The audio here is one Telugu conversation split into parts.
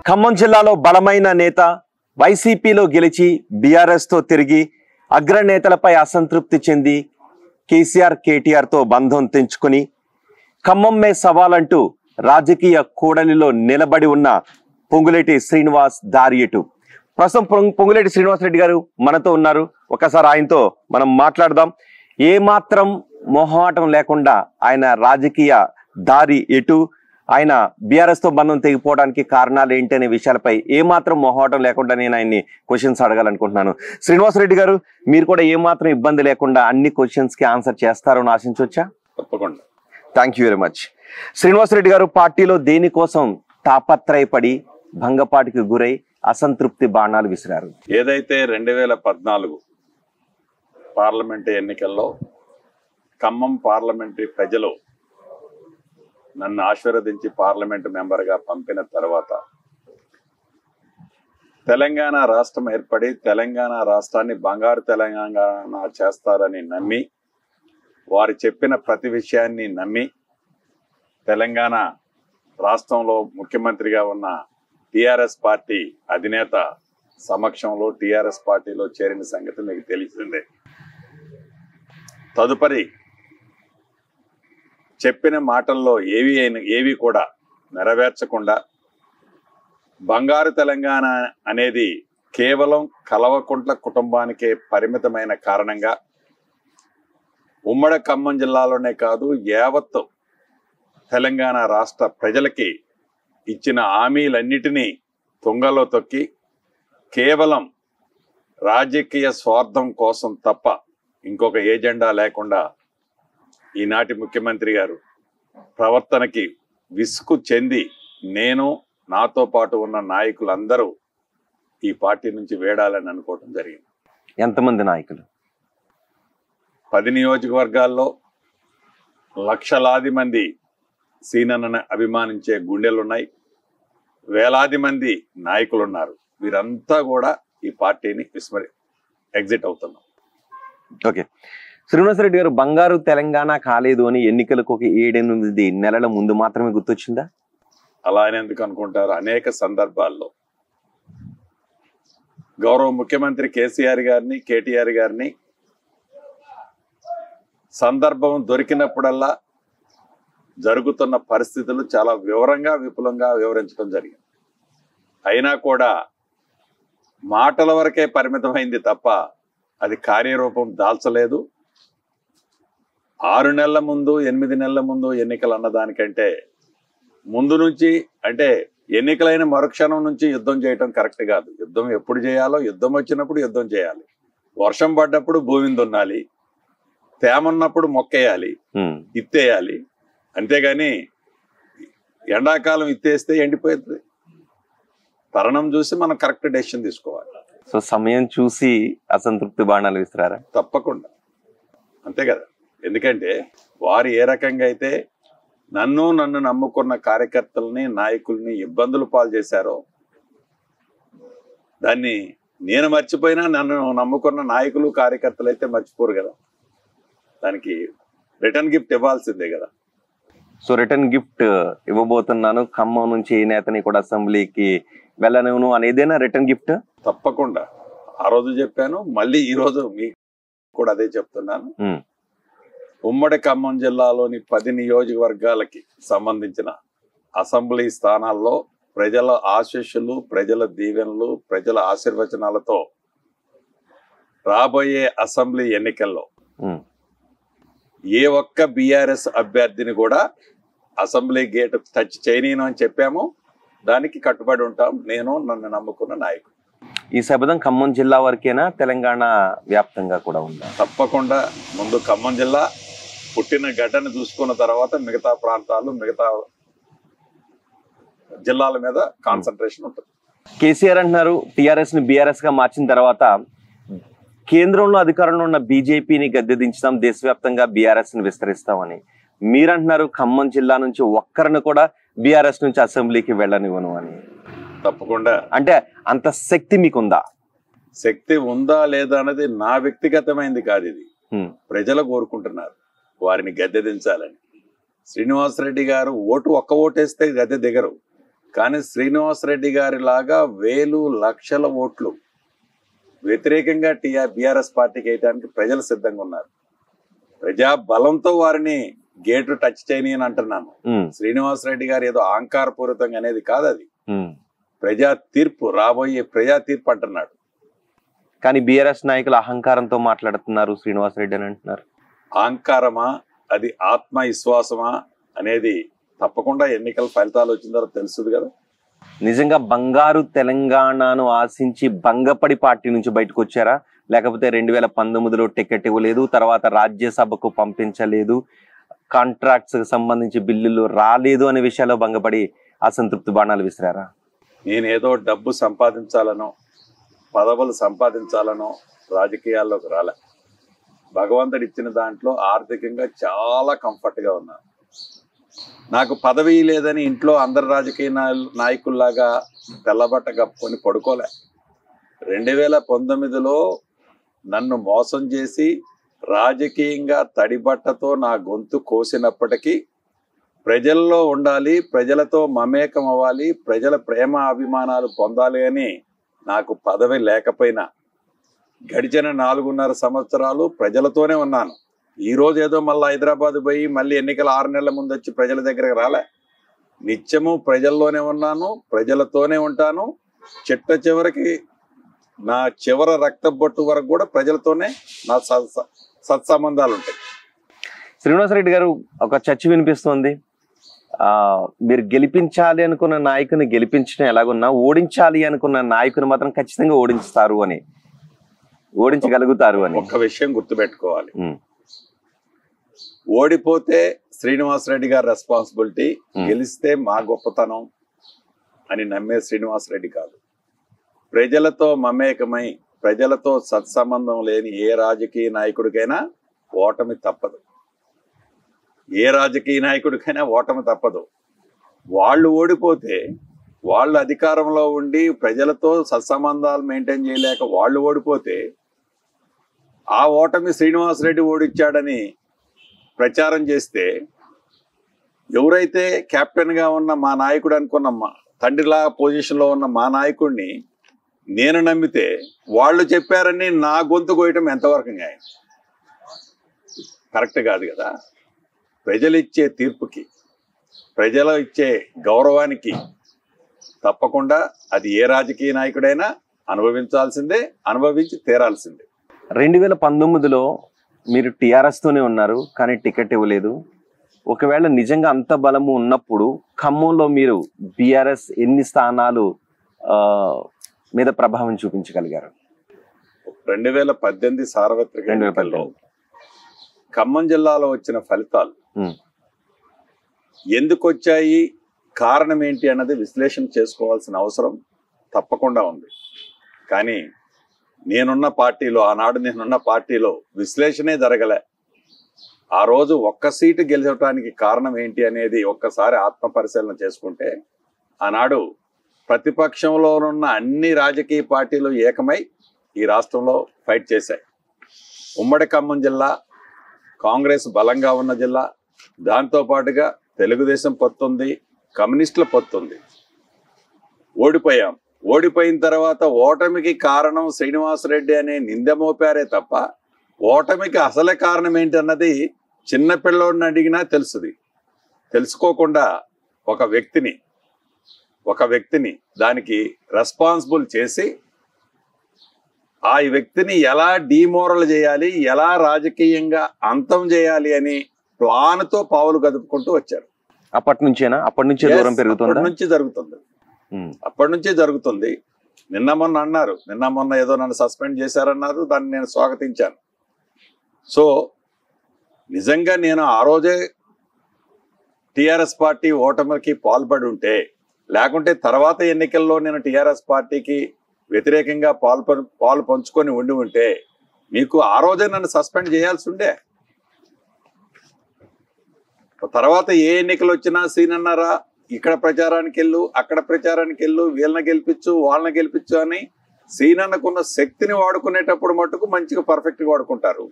ఖమ్మం జిల్లాలో బలమైన నేత వైసీపీలో గెలిచి బీఆర్ఎస్ తో తిరిగి అగ్రనేతలపై అసంతృప్తి చెంది కేసీఆర్ కేటీఆర్ తో బంధం తెంచుకుని ఖమ్మం మే సవాల్ అంటూ రాజకీయ కూడలిలో నిలబడి ఉన్న పొంగులేటి శ్రీనివాస్ దారియటు ప్రస్తుతం పొంగ్- పొంగులేటి శ్రీనివాస్ రెడ్డి గారు మనతో ఉన్నారు ఒకసారి ఆయనతో మనం మాట్లాడదాం ఏ మాత్రం మొహమాటం లేకుండా ఆయన రాజకీయ దారి ఎటు ఆయన బీఆర్ఎస్ తో బంధం తెగిపోవడానికి కారణాలు ఏంటి అనే విషయాలపై ఏ మాత్రం మొహమాటం లేకుండా నేను ఆయన్ని క్వశ్చన్స్ అడగాలనుకుంటున్నాను శ్రీనివాస్ రెడ్డి గారు మీరు కూడా ఏ మాత్రం ఇబ్బంది లేకుండా అన్ని క్వశ్చన్స్ కి ఆన్సర్ చేస్తారని ఆశించవచ్చా తప్పకుండా thank you very much Srinivas Reddy garu పార్టీలో దేనికోసం తాపత్రయపడి భంగపాటికి గురై అసంతృప్తి బాణాలు విసిరారు ఏదైతే రెండు వేల పద్నాలుగు పార్లమెంటు ఎన్నికల్లో ఖమ్మం పార్లమెంటరీ ప్రజలు నన్ను ఆశీర్వదించి పార్లమెంటు మెంబర్గా పంపిన తర్వాత తెలంగాణ రాష్ట్రం ఏర్పడి తెలంగాణ రాష్ట్రాన్ని బంగారు తెలంగాణ చేస్తారని నమ్మి వారు చెప్పిన ప్రతి విషయాన్ని నమ్మి తెలంగాణ రాష్ట్రంలో ముఖ్యమంత్రిగా ఉన్న టిఆర్ఎస్ పార్టీ అధినేత సమక్షంలో టిఆర్ఎస్ పార్టీలో చేరిన సంగతి మీకు తెలిసిందే తదుపరి చెప్పిన మాటల్లో ఏవి అయిన ఏవి కూడా నెరవేర్చకుండా బంగారు తెలంగాణ అనేది కేవలం కలవకుంట్ల కుటుంబానికే పరిమితమైన కారణంగా ఉమ్మడి ఖమ్మం జిల్లాలోనే కాదు యావత్తు తెలంగాణ రాష్ట్ర ప్రజలకి ఇచ్చిన హామీలన్నిటినీ తుంగలో తొక్కి కేవలం రాజకీయ స్వార్థం కోసం తప్ప ఇంకొక ఏజెండా లేకుండా ఈనాటి ముఖ్యమంత్రి గారు ప్రవర్తనకి విసుగు చెంది నేను నాతో పాటు ఉన్న నాయకులందరూ ఈ పార్టీ నుంచి వేడాలని అనుకోవటం జరిగింది ఎంతమంది నాయకులు పది నియోజకవర్గాల్లో లక్షలాది మంది సీనన్నను అభిమానించే గుండెలున్నాయి వేలాది మంది నాయకులు ఉన్నారు వీరంతా కూడా ఈ పార్టీని విస్మరి ఎగ్జిట్ అవుతున్నారు ఓకే శ్రీనివాస్ రెడ్డి గారు బంగారు తెలంగాణ కాలేదు అని ఎన్నికలకు ఒక ఏడెనిమిది నెలల ముందు మాత్రమే గుర్తొచ్చిందా అలా అని ఎందుకు అనుకుంటారు అనేక సందర్భాల్లో గౌరవ ముఖ్యమంత్రి కేసీఆర్ గారిని కేటీఆర్ గారిని సందర్భం దొరికినప్పుడల్లా జరుగుతున్న పరిస్థితులు చాలా వివరంగా విపులంగా వివరించడం జరిగింది అయినా కూడా మాటల వరకే పరిమితమైంది తప్ప అది కార్యరూపం దాల్చలేదు ఆరు నెలల ముందు ఎనిమిది నెలల ముందు ఎన్నికలు అన్నదానికంటే ముందు నుంచి అంటే ఎన్నికలైన మరుక్షణం నుంచి యుద్ధం చేయటం కరెక్ట్ కాదు యుద్ధం ఎప్పుడు చేయాలో యుద్ధం వచ్చినప్పుడు యుద్ధం చేయాలి వర్షం పడ్డప్పుడు భూమిని దున్నాలి తేమన్నప్పుడు మొక్కేయాలి ఉమ్, ఇత్తేయాలి అంతేగాని ఎండాకాలం ఇత్తేస్తే ఎండిపోతుంది తరుణం చూసి మనం కరెక్ట్ డెసిషన్ తీసుకోవాలి సో సమయం చూసి అసంతృప్తి బాణాలు విసిరారా తప్పకుండా అంతే కదా ఎందుకంటే వారు ఏ రకంగా అయితే నన్ను నన్ను నమ్ముకున్న కార్యకర్తల్ని నాయకుల్ని ఇబ్బందులు పాలు చేశారో దాన్ని నేను మర్చిపోయినా నన్ను నమ్ముకున్న నాయకులు కార్యకర్తలు అయితే మర్చిపోరు కదా దానికి రిటర్న్ గిఫ్ట్ ఇవ్వాల్సిందే కదా సో రిటర్న్ గిఫ్ట్ ఇవ్వబోతున్నాను ఖమ్మం నుంచి ఏ నేతని కూడా అసెంబ్లీకి వెళ్ళను అనేదేనా రిటర్న్ గిఫ్ట్ తప్పకుండా ఆ రోజు చెప్పాను మళ్ళీ ఈ రోజు మీకు కూడా అదే చెప్తున్నాను ఉమ్, ఉమ్మడి ఖమ్మం జిల్లాలోని పది నియోజకవర్గాలకి సంబంధించిన అసెంబ్లీ స్థానాల్లో ప్రజల ఆశీస్సులు ప్రజల దీవెనలు ప్రజల ఆశీర్వచనాలతో రాబోయే అసెంబ్లీ ఎన్నికల్లో ఉమ్. ఏ ఒక్క బీఆర్ఎస్ అభ్యర్థిని కూడా అసెంబ్లీ గేట్ టచ్ చేయనీను అని చెప్పాము దానికి కట్టుబడి ఉంటాం నేను నన్ను నమ్ముకున్న నాయకుడు ఈ శబదం ఖమ్మం జిల్లా వరకేనా తెలంగాణ వ్యాప్తంగా కూడా ఉందా తప్పకుండా ముందు ఖమ్మం జిల్లా పుట్టిన గడ్డను చూసుకున్న తర్వాత మిగతా ప్రాంతాలు మిగతా జిల్లాల మీద కాన్సన్ట్రేషన్ ఉంటుంది కేసీఆర్ అంటున్నారు టిఆర్ఎస్ ని బీఆర్ఎస్ గా మార్చిన తర్వాత కేంద్రంలో అధికారంలో ఉన్న బీజేపీని గద్దె దించుతాం దేశవ్యాప్తంగా బీఆర్ఎస్ ని విస్తరిస్తామని మీరంటున్నారు ఖమ్మం జిల్లా నుంచి ఒక్కరిని కూడా బీఆర్ఎస్ నుంచి అసెంబ్లీకి వెళ్ళనివ్వను అని తప్పకుండా అంటే అంత శక్తి మీకుందా శక్తి ఉందా లేదా అనేది నా వ్యక్తిగతమైంది కాదు ఇది హ్మ్. ప్రజలు కోరుకుంటున్నారు వారిని గద్దె దించాలని శ్రీనివాసరెడ్డి గారు ఓటు ఒక్క ఓటేస్తే గద్దె దిగరు కానీ శ్రీనివాసరెడ్డి గారి లాగా వేలు లక్షల ఓట్లు వ్యతిరేకంగా టీఆర్ బీఆర్ఎస్ పార్టీకి వేయడానికి ప్రజలు సిద్ధంగా ఉన్నారు ప్రజా బలంతో వారిని గేటు టచ్ చేయని అని అంటున్నాను ఉమ్, శ్రీనివాసరెడ్డి గారు ఏదో అహంకారపూరితంగా అనేది కాదు అది ఉమ్. ప్రజా తీర్పు రాబోయే ప్రజా తీర్పు అంటున్నాడు కానీ బీఆర్ఎస్ నాయకులు అహంకారంతో మాట్లాడుతున్నారు శ్రీనివాసరెడ్డి అని అంటున్నారు అహంకారమా అది ఆత్మ విశ్వాసమా అనేది తప్పకుండా ఎన్నికల ఫలితాలు వచ్చిన తర్వాత తెలుస్తుంది కదా నిజంగా బంగారు తెలంగాణను ఆశించి భంగపడి పార్టీ నుంచి బయటకు వచ్చారా లేకపోతే రెండు వేల పంతొమ్మిదిలో టికెట్ ఇవ్వలేదు తర్వాత రాజ్యసభకు పంపించలేదు కాంట్రాక్ట్స్ సంబంధించి బిల్లులు రాలేదు అనే విషయాల్లో భంగపడి అసంతృప్తి బాణాలు విసిరారా నేనేదో డబ్బు సంపాదించాలనో పదవులు సంపాదించాలనో రాజకీయాల్లోకి రాలే భగవంతుడు ఇచ్చిన దాంట్లో ఆర్థికంగా చాలా comfort గా ఉన్నాను నాకు పదవి లేదని ఇంట్లో అందరు రాజకీయ నాయ- నాయకుల్లాగా తెల్లబట్ట కప్పుకొని పడుకోలే రెండు వేల పంతొమ్మిదిలో నన్ను మోసం చేసి రాజకీయంగా తడిబట్టతో నా గొంతు కోసినప్పటికీ ప్రజల్లో ఉండాలి ప్రజలతో మమేకం అవ్వాలి ప్రజల ప్రేమ అభిమానాలు పొందాలి అని నాకు పదవి లేకపోయినా గడిచిన నాలుగున్నర సంవత్సరాలు ప్రజలతోనే ఉన్నాను ఈ రోజు ఏదో మళ్ళీ హైదరాబాద్ పోయి మళ్ళీ ఎన్నికల ఆరు నెలల ముందు వచ్చి ప్రజల దగ్గరకు రాలే నిత్యము ప్రజల్లోనే ఉన్నాను ప్రజలతోనే ఉంటాను చిట్ట చివరికి నా చివర రక్త బొట్టు వరకు కూడా ప్రజలతోనే నా సత్ సత్సంబంధాలు ఉంటాయి శ్రీనివాసరెడ్డి గారు ఒక చర్చ వినిపిస్తోంది ఆ మీరు గెలిపించాలి అనుకున్న నాయకుని గెలిపించడం ఎలాగున్నా ఓడించాలి అనుకున్న నాయకుని మాత్రం ఖచ్చితంగా ఓడించుతారు అని ఓడించగలుగుతారు అని ఒక్క విషయం గుర్తుపెట్టుకోవాలి ఉమ్, ఓడిపోతే శ్రీనివాసరెడ్డి గారి రెస్పాన్సిబిలిటీ Hmm. గెలిస్తే మా గొప్పతనం అని నమ్మే శ్రీనివాసరెడ్డి కాదు ప్రజలతో మమేకమై ప్రజలతో సత్సంబంధం లేని ఏ రాజకీయ నాయకుడికైనా ఓటమి తప్పదు ఏ రాజకీయ నాయకుడికైనా ఓటమి తప్పదు వాళ్ళు ఓడిపోతే వాళ్ళు అధికారంలో ఉండి ప్రజలతో సత్సంబంధాలు మెయింటైన్ చేయలేక వాళ్ళు ఓడిపోతే ఆ ఓటమి శ్రీనివాసరెడ్డి ఓడిచ్చాడని ప్రచారం చేస్తే ఎవరైతే కెప్టెన్ గా ఉన్న మా నాయకుడు అనుకున్న మా తండ్రిలా పొజిషన్ లో ఉన్న మా నాయకుడిని నేను నమ్మితే వాళ్ళు చెప్పారని నా గొంతు కోయటం ఎంతవరకు న్యాయం కరెక్ట్ కాదు కదా ప్రజలు ఇచ్చే తీర్పుకి ప్రజలు ఇచ్చే గౌరవానికి తప్పకుండా అది ఏ రాజకీయ నాయకుడైనా అనుభవించాల్సిందే అనుభవించి తీరాల్సిందే రెండు వేల పంతొమ్మిదిలో మీరు టిఆర్ఎస్ తోనే ఉన్నారు కానీ టికెట్ ఇవ్వలేదు ఒకవేళ నిజంగా అంత బలము ఉన్నప్పుడు ఖమ్మంలో మీరు బిఆర్ఎస్ ఎన్ని స్థానాలు ఆ, మీద ప్రభావం చూపించగలిగారు రెండు వేల పద్దెనిమిది సార్వత్రిక రెండు వేల ఎన్నికల్లో పద్దెనిమిది ఖమ్మం జిల్లాలో వచ్చిన ఫలితాలు ఉమ్, ఎందుకు వచ్చాయి కారణం ఏంటి అన్నది విశ్లేషణ చేసుకోవాల్సిన అవసరం తప్పకుండా ఉంది కానీ నేనున్న పార్టీలో ఆనాడు నేనున్న పార్టీలో విశ్లేషణే జరగలే ఆ రోజు ఒక్క సీటు గెలిచడానికి కారణం ఏంటి అనేది ఒక్కసారి ఆత్మ పరిశీలన చేసుకుంటే ఆనాడు ప్రతిపక్షంలో ఉన్న అన్ని రాజకీయ పార్టీలు ఏకమై ఈ రాష్ట్రంలో ఫైట్ చేశాయి ఉమ్మడి ఖమ్మం జిల్లా కాంగ్రెస్ బలంగా ఉన్న జిల్లా దాంతో పాటుగా తెలుగుదేశం పొత్తుంది కమ్యూనిస్టుల పొత్తుంది ఓడిపోయాం ఓడిపోయిన తర్వాత ఓటమికి కారణం శ్రీనివాసరెడ్డి అనే నింద మోపారే తప్ప ఓటమికి అసలే కారణం ఏంటన్నది చిన్న పిల్లోడిని అడిగినా తెలుసుది తెలుసుకోకుండా ఒక వ్యక్తిని ఒక వ్యక్తిని దానికి రెస్పాన్సిబుల్ చేసి ఆ వ్యక్తిని ఎలా డీమోరల్ చేయాలి ఎలా రాజకీయంగా అంతం చేయాలి అని ప్లాన్తో పావులు కదుపుకుంటూ వచ్చారు అప్పటి నుంచేనా అప్పటి నుంచే దూరం Yes, పెరుగుతుందా అప్పటి నుంచి జరుగుతుంది ఉమ్, అప్పటి నుంచే జరుగుతుంది నిన్న మొన్న అన్నారు నిన్న మొన్న ఏదో నన్ను సస్పెండ్ చేశారన్నారు దాన్ని నేను స్వాగతించాను సో నిజంగా నేను ఆ రోజే టిఆర్ఎస్ పార్టీ ఓటమికి పాల్పడి ఉంటే లేకుంటే తర్వాత ఎన్నికల్లో నేను టిఆర్ఎస్ పార్టీకి వ్యతిరేకంగా పాలు పం- పాలు పంచుకొని ఉండి ఉంటే మీకు ఆ రోజే నన్ను సస్పెండ్ చేయాల్సి ఉండే తర్వాత ఏ ఎన్నికలు వచ్చినా సీన్ అన్నారా ఇక్కడ ప్రచారానికి వెళ్ళు అక్కడ ప్రచారానికి వెళ్ళు వీళ్ళని గెలిపించు వాళ్ళని గెలిపించు అని సీనన్నకున్న శక్తిని వాడుకునేటప్పుడు మటుకు మంచిగా పర్ఫెక్ట్ గా వాడుకుంటారు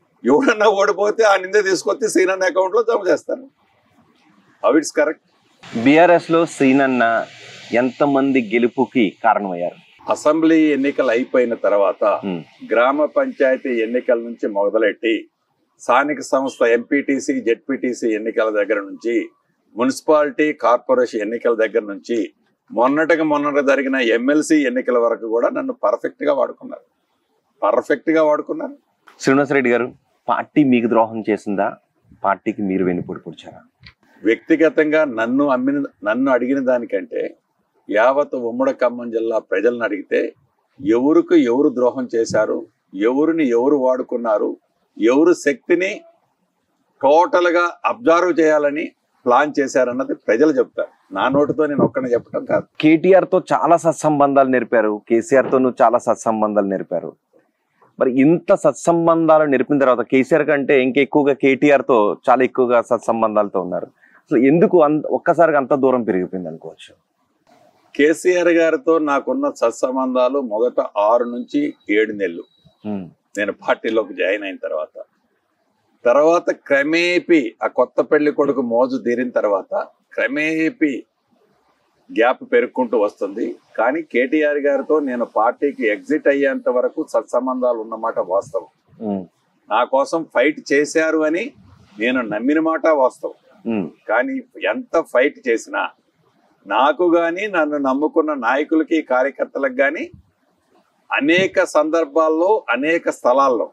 ఎవడన్నా ఓడిపోతే ఆ నింద తీసుకొచ్చి సీనన్న అకౌంట్ లో జమ చేస్తారు హౌ ఇట్స్ కరెక్ట్ బీఆర్ఎస్ లో శ్రీనన్న ఎంతమంది గెలుపుకి కారణమయ్యారు అసెంబ్లీ ఎన్నికలు అయిపోయిన తర్వాత ఉమ్, గ్రామ పంచాయతీ ఎన్నికల నుంచి మొదలెట్టి స్థానిక సంస్థ ఎంపీటీసీ జెడ్పీటీసీ ఎన్నికల దగ్గర నుంచి మున్సిపాలిటీ కార్పొరేషన్ ఎన్నికల దగ్గర నుంచి మొన్నటికి మొన్నటి జరిగిన ఎమ్మెల్సీ ఎన్నికల వరకు కూడా నన్ను పర్ఫెక్ట్ గా వాడుకున్నారు పర్ఫెక్ట్ గా వాడుకున్నారు శ్రీనివాసరెడ్డి గారు పార్టీ మీకు ద్రోహం చేసిందా పార్టీకి మీరు వెనుపడి పొడిచారా వ్యక్తిగతంగా నన్ను అమ్మిన నన్ను అడిగిన దానికంటే యావత్ ఉమ్మడి ఖమ్మం జిల్లా ప్రజలను అడిగితే ఎవరికి ఎవరు ద్రోహం చేశారు ఎవరిని ఎవరు వాడుకున్నారు ఎవరు శక్తిని టోటల్ గా అబ్జర్వ్ చేయాలని ప్లాన్ చేశారన్నది ప్రజలు చెప్తారు నా నోటితో నేను ఒక్కనే చెప్పడం కాదు కేటీఆర్ తో చాలా సత్సంబంధాలు నేర్పారు కేసీఆర్ తోనూ చాలా సత్సంబంధాలు నేర్పారు మరి ఇంత సత్సంబంధాలు నేర్పిన తర్వాత కేసీఆర్ కంటే ఇంకా ఎక్కువగా కేటీఆర్ తో చాలా ఎక్కువగా సత్సంబంధాలతో ఉన్నారు అసలు ఎందుకు అంత ఒక్కసారిగా అంత దూరం పెరిగిపోయింది అనుకోవచ్చు కేసీఆర్ గారితో నాకున్న సత్సంబంధాలు మొదట ఆరు నుంచి ఏడు నెలలు ఉమ్, నేను పార్టీలోకి జాయిన్ అయిన తర్వాత తర్వాత క్రమేపీ ఆ కొత్త పెళ్లి కొడుకు మోజు తీరిన తర్వాత క్రమేపీ గ్యాప్ పెరుక్కుంటూ వస్తుంది కానీ కేటీఆర్ గారితో నేను పార్టీకి ఎగ్జిట్ అయ్యేంత వరకు సత్సంబంధాలు ఉన్నమాట వాస్తవం ఉమ్, నా కోసం ఫైట్ చేశారు అని నేను నమ్మిన మాట వాస్తవం ఉమ్, కానీ ఎంత ఫైట్ చేసినా నాకు గాని నన్ను నమ్ముకున్న నాయకులకి కార్యకర్తలకు గాని అనేక సందర్భాల్లో అనేక స్థలాల్లో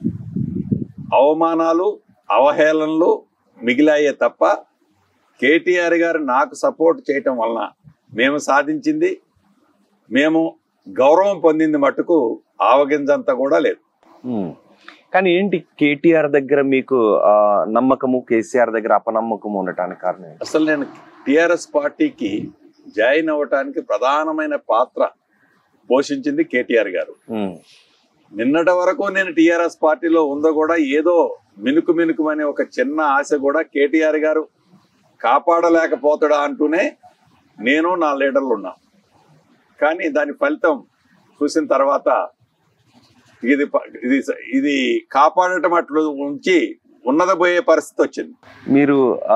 అవమానాలు అవహేళనలు మిగిలాయే తప్ప కేటీఆర్ గారు నాకు సపోర్ట్ చేయటం వలన మేము సాధించింది మేము గౌరవం పొందింది మట్టుకు ఆవగింజంతా కూడా లేదు ఉమ్. కానీ ఏంటి కేటీఆర్ దగ్గర మీకు ఆ నమ్మకము కేసీఆర్ దగ్గర అపనమ్మకము ఉండటానికి కారణం ఏంటి? అసలు నేను టిఆర్ఎస్ పార్టీకి జాయిన్ అవ్వటానికి ప్రధానమైన పాత్ర పోషించింది కేటీఆర్ గారు ఉమ్, నిన్నటి వరకు నేను టిఆర్ఎస్ పార్టీలో ఉందో కూడా ఏదో మినుకు మినుకు అనే ఒక చిన్న ఆశ కూడా కేటీఆర్ గారు కాపాడలేకపోతాడా అంటూనే నేను నా లీడర్లు ఉన్నా కానీ దాని ఫలితం చూసిన తర్వాత ఇది ప- ఇది ఇది కాపాడటం అట్లు ఉంచి ఉన్నది పోయే పరిస్థితి వచ్చింది మీరు ఆ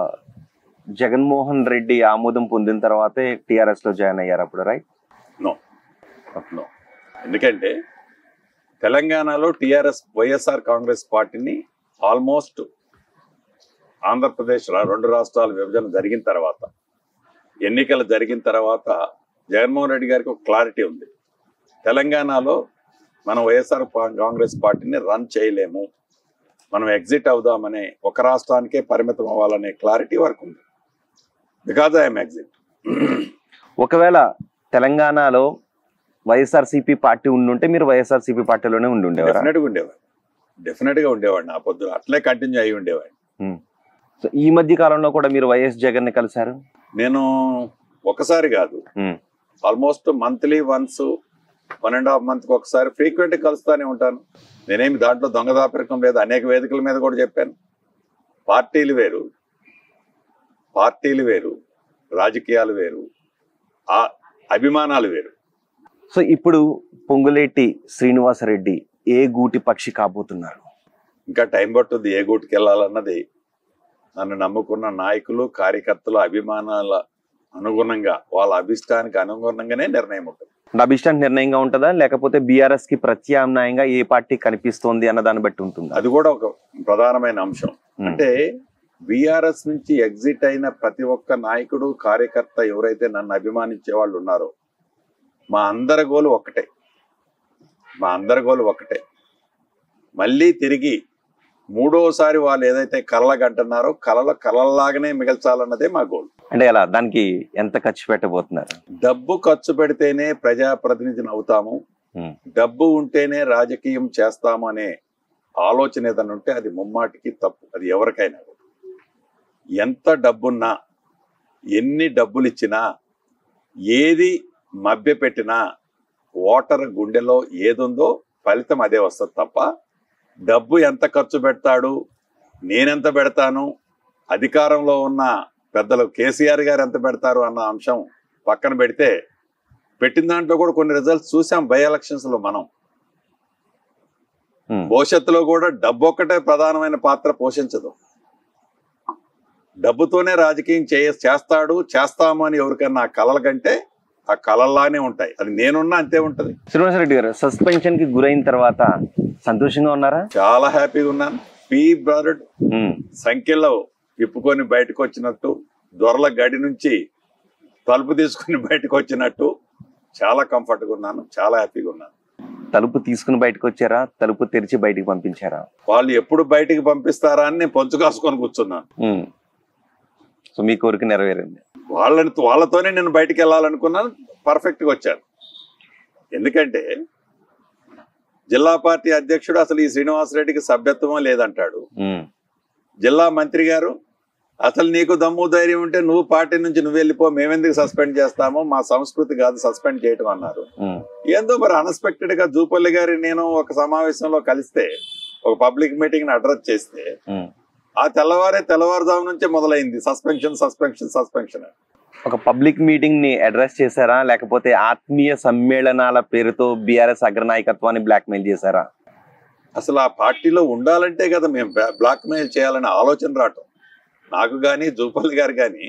జగన్మోహన్ రెడ్డి ఆమోదం పొందిన తర్వాతే టిఆర్ఎస్ లో జాయిన్ అయ్యారు అప్పుడు రైట్ నో నో ఎందుకంటే తెలంగాణలో టిఆర్ఎస్ వైఎస్ఆర్ కాంగ్రెస్ పార్టీని ఆల్మోస్ట్ ఆంధ్రప్రదేశ్ రా- రెండు రాష్ట్రాల విభజన జరిగిన తర్వాత ఎన్నికలు జరిగిన తర్వాత జగన్మోహన్ రెడ్డి గారికి ఒక క్లారిటీ ఉంది తెలంగాణలో మనం వైఎస్ఆర్ పా- కాంగ్రెస్ పార్టీని రన్ చేయలేము మనం ఎగ్జిట్ అవుదామనే ఒక రాష్ట్రానికే పరిమితం అవ్వాలనే క్లారిటీ వరకు ఉంది బికాజ్ ఐఎమ్ ఎగ్జిట్ ఒకవేళ తెలంగాణలో వైఎస్ఆర్సీపీ పార్టీ ఉండుంటే మీరు వైఎస్ఆర్సీపీ పార్టీలోనే ఉండి ఉండేవారా డెఫినెట్ గా ఉండేవాడు డెఫినెట్ గా ఉండేవాడిని ఆ పొద్దున అట్లే కంటిన్యూ అయ్యి ఉండేవాడిని ఉమ్. సో ఈ మధ్య కాలంలో కూడా మీరు వైఎస్ జగన్ ని కలిశారు నేను ఒకసారి కాదు um, almost monthly once one and half month ఒకసారి ఫ్రీక్వెంట్ కలుస్తానే ఉంటాను నేనేమి దాంట్లో దొంగ దాపరికం లేదు అనేక వేదికల మీద కూడా చెప్పాను పార్టీలు వేరు పార్టీలు వేరు రాజకీయాలు వేరు ఆ అభిమానాలు వేరు సో ఇప్పుడు పొంగులేటి శ్రీనివాసరెడ్డి ఏ గూటి పక్షి కాబోతున్నారు ఇంకా టైం పట్టుద్ది ఏ గూటికి వెళ్ళాలన్నది నన్ను నమ్ముకున్న నాయకులు కార్యకర్తల అభిమానాల అనుగుణంగా వాళ్ళ అభిష్టానికి అనుగుణంగానే నిర్ణయం ఉంటుంది అంటే అభిష్టానికి నిర్ణయంగా ఉంటుందా లేకపోతే బీఆర్ఎస్ కి ప్రత్యామ్నాయంగా ఏ పార్టీ కనిపిస్తోంది అన్న దాన్ని బట్టి ఉంటుందా అది కూడా ఒక ప్రధానమైన అంశం ఉమ్, అంటే బీఆర్ఎస్ నుంచి ఎగ్జిట్ అయిన ప్రతి ఒక్క నాయకుడు కార్యకర్త ఎవరైతే నన్ను అభిమానించే వాళ్ళు ఉన్నారో మా అందరి గోలు ఒక్కటే మా అందరి గోలు ఒక్కటే మళ్ళీ తిరిగి మూడోసారి వాళ్ళు ఏదైతే కలలగంటున్నారో కలల కలల్లాగానే మిగల్చాలన్నదే మా గోల్ అంటే ఎలా దానికి ఎంత ఖర్చు పెట్టబోతున్నారు డబ్బు ఖర్చు పెడితేనే ప్రజాప్రతినిధిని అవుతాము ఉమ్, డబ్బు ఉంటేనే రాజకీయం చేస్తాము అనే ఆలోచన ఏదైనా ఉంటే అది ముమ్మాటికి తప్పు అది ఎవరికైనా కూడా. ఎంత డబ్బున్నా ఎన్ని డబ్బులు ఇచ్చినా ఏది మభ్యపెట్టినా ఓటర్ గుండెలో ఏదుందో ఫలితం అదే వస్తుంది తప్ప డబ్బు ఎంత ఖర్చు పెడతాడు నేనెంత పెడతాను అధికారంలో ఉన్న పెద్దలు కేసీఆర్ గారు ఎంత పెడతారు అన్న అంశం పక్కన పెడితే పెట్టిన దాంట్లో కూడా కొన్ని రిజల్ట్స్ చూసాం బై ఎలక్షన్స్ లో మనం ఉమ్. భవిష్యత్తులో కూడా డబ్బు ఒక్కటే ప్రధానమైన పాత్ర పోషించదు డబ్బుతోనే రాజకీయం చే చేస్తాడు చేస్తాము అని ఎవరికన్నా ఆ కలల కంటే ఆ కలల్లానే ఉంటాయి అది నేనున్నా అంతే ఉంటది శ్రీనివాసరెడ్డి గారు సస్పెన్షన్ కి గురైన తర్వాత సంతోషంగా ఉన్నారా చాలా హ్యాపీగా ఉన్నాను పీ బ్రదర్ ఉమ్, సంఖ్యలో విప్పుకొని బయటకు వచ్చినట్టు దొరల గడి నుంచి తలుపు తీసుకుని బయటకు వచ్చినట్టు చాలా కంఫర్ట్గా ఉన్నాను చాలా హ్యాపీగా ఉన్నాను తలుపు తీసుకుని బయటకు వచ్చారా తలుపు తెరిచి బయటికి పంపించారా వాళ్ళు ఎప్పుడు బయటికి పంపిస్తారా అని నేను పొంచు కాసుకొని కూర్చున్నాను ఉమ్. సో మీ కోరిక నెరవేరింది వాళ్ళని వాళ్ళతోనే నేను బయటికి వెళ్ళాలనుకున్నాను పర్ఫెక్ట్గా వచ్చాను ఎందుకంటే జిల్లా పార్టీ అధ్యక్షుడు అసలు ఈ శ్రీనివాసరెడ్డికి సభ్యత్వమో లేదంటాడు ఉమ్, జిల్లా మంత్రి గారు అసలు నీకు దమ్ము ధైర్యం ఉంటే నువ్వు పార్టీ నుంచి నువ్వు వెళ్ళిపో మేమెందుకు సస్పెండ్ చేస్తామో మా సంస్కృతి కాదు సస్పెండ్ చేయటం అన్నారు ఉమ్, ఏందో మరి అన్ఎక్స్పెక్టెడ్ గా జూపల్లి గారి నేను ఒక సమావేశంలో కలిస్తే ఒక పబ్లిక్ మీటింగ్ ని అడ్రస్ చేస్తే ఉమ్. ఆ తెల్లవారే తెల్లవారుజాము నుంచే మొదలైంది సస్పెన్షన్ సస్పెన్షన్ సస్పెన్షన్ ఒక పబ్లిక్ మీటింగ్ ని అడ్రస్ చేశారా లేకపోతే ఆత్మీయ సమ్మేళనాల పేరుతో బీఆర్ఎస్ అగ్రనాయకత్వాన్ని బ్లాక్మెయిల్ చేశారా అసలు ఆ పార్టీలో ఉండాలంటే కదా మేము బ్లాక్ మెయిల్ చేయాలనే ఆలోచన రావటం నాకు కానీ జూపల్లి గారు కానీ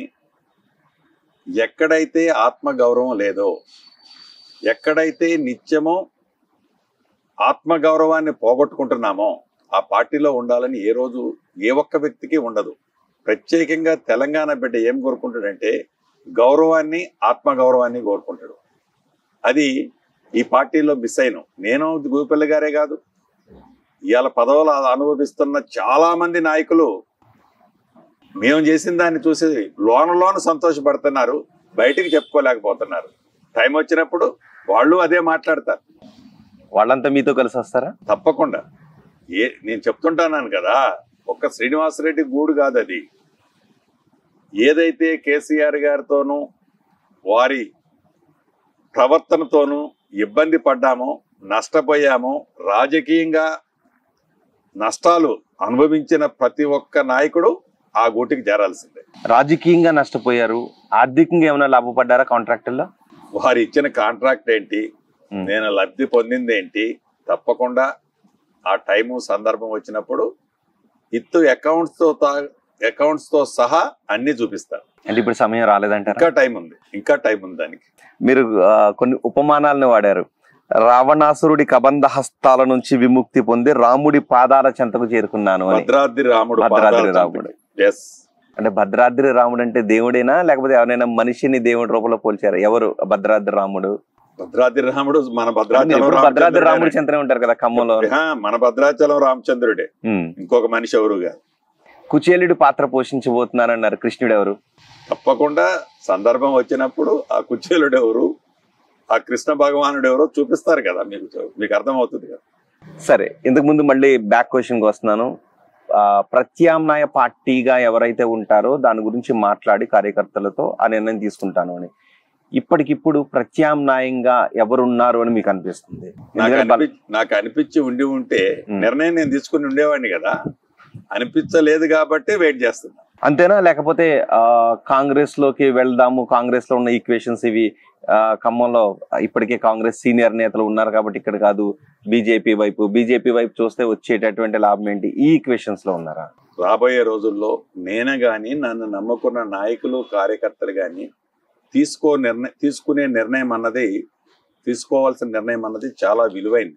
ఎక్కడైతే ఆత్మ గౌరవం లేదో ఎక్కడైతే నిత్యమో ఆత్మ గౌరవాన్ని పోగొట్టుకుంటున్నామో ఆ పార్టీలో ఉండాలని ఏ రోజు ఏ ఒక్క వ్యక్తికి ఉండదు ప్రత్యేకంగా తెలంగాణ బిడ్డ ఏం కోరుకుంటాడంటే గౌరవాన్ని ఆత్మ గౌరవాన్ని కోరుకుంటాడు అది ఈ పార్టీలో మిస్ అయిన నేను గోపల్లి గారే కాదు ఇవాళ పదవులు అనుభవిస్తున్న చాలా మంది నాయకులు మేము చేసిన దాన్ని చూసి లోన లోన సంతోషపడుతున్నారు బయటికి చెప్పుకోలేకపోతున్నారు టైం వచ్చినప్పుడు వాళ్ళు అదే మాట్లాడతారు వాళ్ళంతా మీతో కలిసి వస్తారా తప్పకుండా ఏ నేను చెప్తుంటాను కదా ఒక్క శ్రీనివాసరెడ్డి గూడు కాదు అది ఏదైతే కేసీఆర్ గారితోనూ వారి ప్రవర్తనతోనూ ఇబ్బంది పడ్డామో నష్టపోయామో రాజకీయంగా నష్టాలు అనుభవించిన ప్రతి ఒక్క నాయకుడు ఆ గూటికి చేరాల్సిందే రాజకీయంగా నష్టపోయారు ఆర్థికంగా ఏమైనా లాభపడ్డారా కాంట్రాక్టుల్లో వారు ఇచ్చిన కాంట్రాక్ట్ ఏంటి ఉమ్. నేను లబ్ధి పొందింది ఏంటి తప్పకుండా ఆ టైము సందర్భం వచ్చినప్పుడు ఇత్తు అకౌంట్స్ తో అకౌంట్స్ తో సహా అన్ని చూపిస్తారు అంటే ఇప్పుడు సమయం రాలేదంటారా ఇంకా టైం ఉంది ఇంకా టైం ఉంది దానికి మీరు ఆ, కొన్ని ఉపమానాలను వాడారు రావణాసురుడి కబంధ హస్తాల నుంచి విముక్తి పొంది రాముడి పాదాల చెంతకు చేరుకున్నాను అని భద్రాద్రి రాముడు భద్రాద్రి రాముడు. ఎస్ అంటే భద్రాద్రి రాముడు అంటే దేవుడేనా లేకపోతే ఎవరైనా మనిషిని దేవుడి రూపంలో పోల్చారు ఎవరు భద్రాద్రి రాముడు భద్రాద్రి రాముడు మన మీరు భద్రాచలం ఎప్పుడు భద్రాద్రి రాముడి రామచంద్రుడే. చెంతనే ఉంటారు కదా ఖమ్మంలో ఆ, మన భద్రాచలం రామచంద్రుడే ఉమ్. ఇంకొక మనిషి ఎవరుగా కుచేలుడి పాత్ర పోషించబోతున్నారన్నారు కృష్ణుడు ఎవరు తప్పకుండా సందర్భం వచ్చినప్పుడు ఆ కుచేలుడు ఎవరు ఆ కృష్ణ భగవానుడు ఎవరో చూపిస్తారు కదా మీకు మీకు అర్థమవుతుంది కదా సరే ఇంతకు ముందు మళ్ళీ బ్యాక్ క్వశ్చన్కి వస్తున్నాను ఆ, ప్రత్యామ్నాయ పార్టీగా ఎవరైతే ఉంటారో దాని గురించి మాట్లాడి కార్యకర్తలతో ఆ నిర్ణయం తీసుకుంటాను అని ఇప్పటికిప్పుడు ప్రత్యామ్నాయంగా ఎవరున్నారు అని మీకు అనిపిస్తుంది నాకు ఎందుకంటే బల- అనిపి నాకు అనిపించి ఉండి ఉంటే ఉమ్. నిర్ణయం నేను తీసుకుని ఉండేవాడిని కదా అనిపించలేదు కాబట్టి వెయిట్ చేస్తున్నా అంతేనా లేకపోతే ఆ, కాంగ్రెస్ లోకి వెళ్దాము కాంగ్రెస్ లో ఉన్న ఈక్వేషన్స్ ఇవి ఆ, ఖమ్మంలో ఇప్పటికే కాంగ్రెస్ సీనియర్ నేతలు ఉన్నారు కాబట్టి ఇక్కడ కాదు బీజేపీ వైపు బీజేపీ వైపు చూస్తే వచ్చేటటువంటి లాభం ఏంటి ఈ ఈక్వేషన్స్ లో ఉన్నారా రాబోయే రోజుల్లో నేనే గాని నన్ను నమ్ముకున్న నాయకులు కార్యకర్తలు గాని తీసుకో నిర్ణయం తీసుకునే నిర్ణయం అన్నది తీసుకోవాల్సిన నిర్ణయం అన్నది చాలా విలువైనది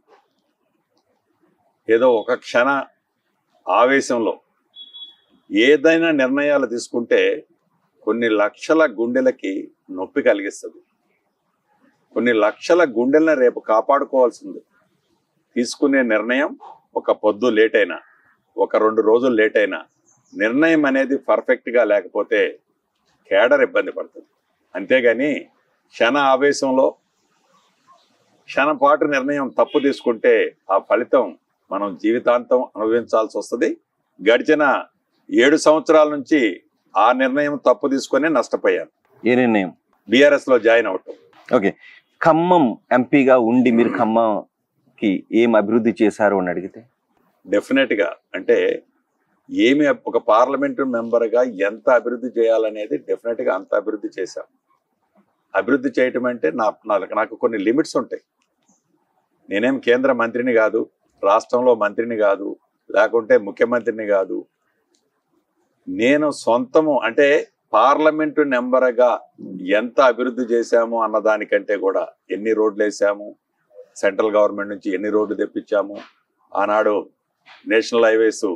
ఏదో ఒక క్షణ ఆవేశంలో ఏదైనా నిర్ణయాలు తీసుకుంటే కొన్ని లక్షల గుండెలకి నొప్పి కలిగిస్తుంది కొన్ని లక్షల గుండెలను రేపు కాపాడుకోవాల్సింది తీసుకునే నిర్ణయం ఒక పొద్దు లేట్ అయినా ఒక రెండు రోజులు లేట్ అయినా నిర్ణయం అనేది పర్ఫెక్ట్గా లేకపోతే కేడర్ ఇబ్బంది పడుతుంది అంతేగాని క్షణ ఆవేశంలో క్షణపాటు నిర్ణయం తప్పు తీసుకుంటే ఆ ఫలితం మనం జీవితాంతం అనుభవించాల్సి వస్తుంది గడిచిన ఏడు సంవత్సరాల నుంచి ఆ నిర్ణయం తప్పు తీసుకొని నష్టపోయాను ఏ నిర్ణయం బీఆర్ఎస్ లో జాయిన్ అవటం ఓకే ఖమ్మం ఎంపీగా ఉండి మీరు ఖమ్మంకి ఏం అభివృద్ధి చేశారు అని అడిగితే డెఫినెట్ గా అంటే ఏమి ఒక పార్లమెంటు మెంబర్ గా ఎంత అభివృద్ధి చేయాలనేది డెఫినెట్ గా అంత అభివృద్ధి చేశాం అభివృద్ధి చేయటం అంటే నా నాకు- నాకు కొన్ని లిమిట్స్ ఉంటాయి నేనేం కేంద్ర మంత్రిని కాదు రాష్ట్రంలో మంత్రిని కాదు లేకుంటే ముఖ్యమంత్రిని కాదు నేను సొంతము అంటే పార్లమెంటు నెంబర్గా ఎంత అభివృద్ధి చేశాము అన్న దానికంటే కూడా ఎన్ని రోడ్లు వేసాము సెంట్రల్ గవర్నమెంట్ నుంచి ఎన్ని రోడ్లు తెప్పించాము ఆనాడు నేషనల్ హైవేస్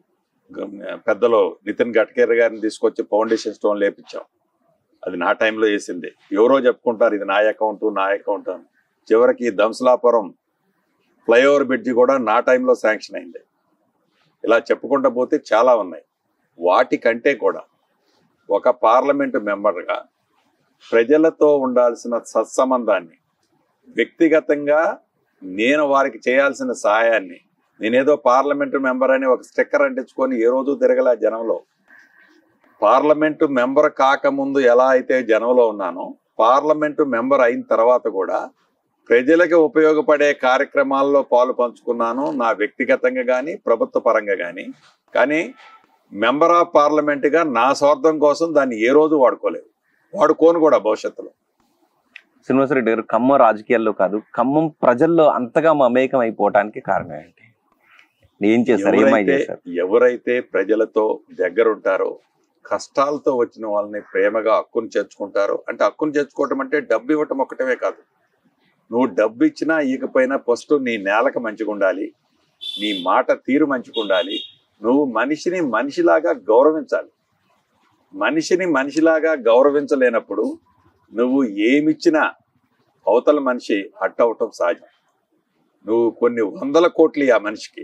పెద్దలు నితిన్ గడ్కరీ గారిని తీసుకొచ్చి ఫౌండేషన్ స్టోన్ లేపించాం అది నా టైంలో వేసింది ఎవరో చెప్పుకుంటారు ఇది నా అకౌంట్ నా అకౌంట్ అని చివరికి దంసలాపురం ఫ్లైఓవర్ బ్రిడ్జి కూడా నా టైంలో శాంక్షన్ అయింది ఇలా చెప్పుకుంటూ పోతే చాలా ఉన్నాయి వాటికంటే కూడా ఒక పార్లమెంటు మెంబర్గా ప్రజలతో ఉండాల్సిన సత్సంబంధాన్ని వ్యక్తిగతంగా నేను వారికి చేయాల్సిన సహాయాన్ని నేనేదో పార్లమెంటు మెంబర్ అని ఒక స్టిక్కర్ అంటించుకొని ఏ రోజు తిరగలే జనంలో పార్లమెంటు మెంబర్ కాకముందు ఎలా అయితే జనంలో ఉన్నానో పార్లమెంటు మెంబర్ అయిన తర్వాత కూడా ప్రజలకు ఉపయోగపడే కార్యక్రమాల్లో పాలు పంచుకున్నాను నా వ్యక్తిగతంగా కానీ ప్రభుత్వ పరంగా కానీ కానీ మెంబర్ ఆఫ్ పార్లమెంట్గా నా స్వార్థం కోసం దాన్ని ఏ రోజు వాడుకోలేదు వాడుకోను కూడా భవిష్యత్తులో శ్రీనివాసరెడ్డి గారు ఖమ్మం రాజకీయాల్లో కాదు ఖమ్మం ప్రజల్లో అంతగా మమేకం అయిపోవటానికి కారణం ఏంటి ఏం చేశారు ఏమై ఎవరైతే చేశారు ఎవరైతే ప్రజలతో దగ్గరుంటారో కష్టాలతో వచ్చిన వాళ్ళని ప్రేమగా హక్కును చేర్చుకుంటారో అంటే హక్కును చేర్చుకోవటం అంటే డబ్బు ఇవ్వటం ఒక్కటమే కాదు నువ్వు డబ్బు ఇచ్చినా ఇకపోయినా ఫస్ట్ నీ నేలకు మంచిగా ఉండాలి నీ మాట తీరు మంచిగా ఉండాలి నువ్వు మనిషిని మనిషిలాగా గౌరవించాలి మనిషిని మనిషిలాగా గౌరవించలేనప్పుడు నువ్వు ఏమిచ్చినా అవతల మనిషి హట్ అవటం సహజం నువ్వు కొన్ని వందల కోట్లు ఆ మనిషికి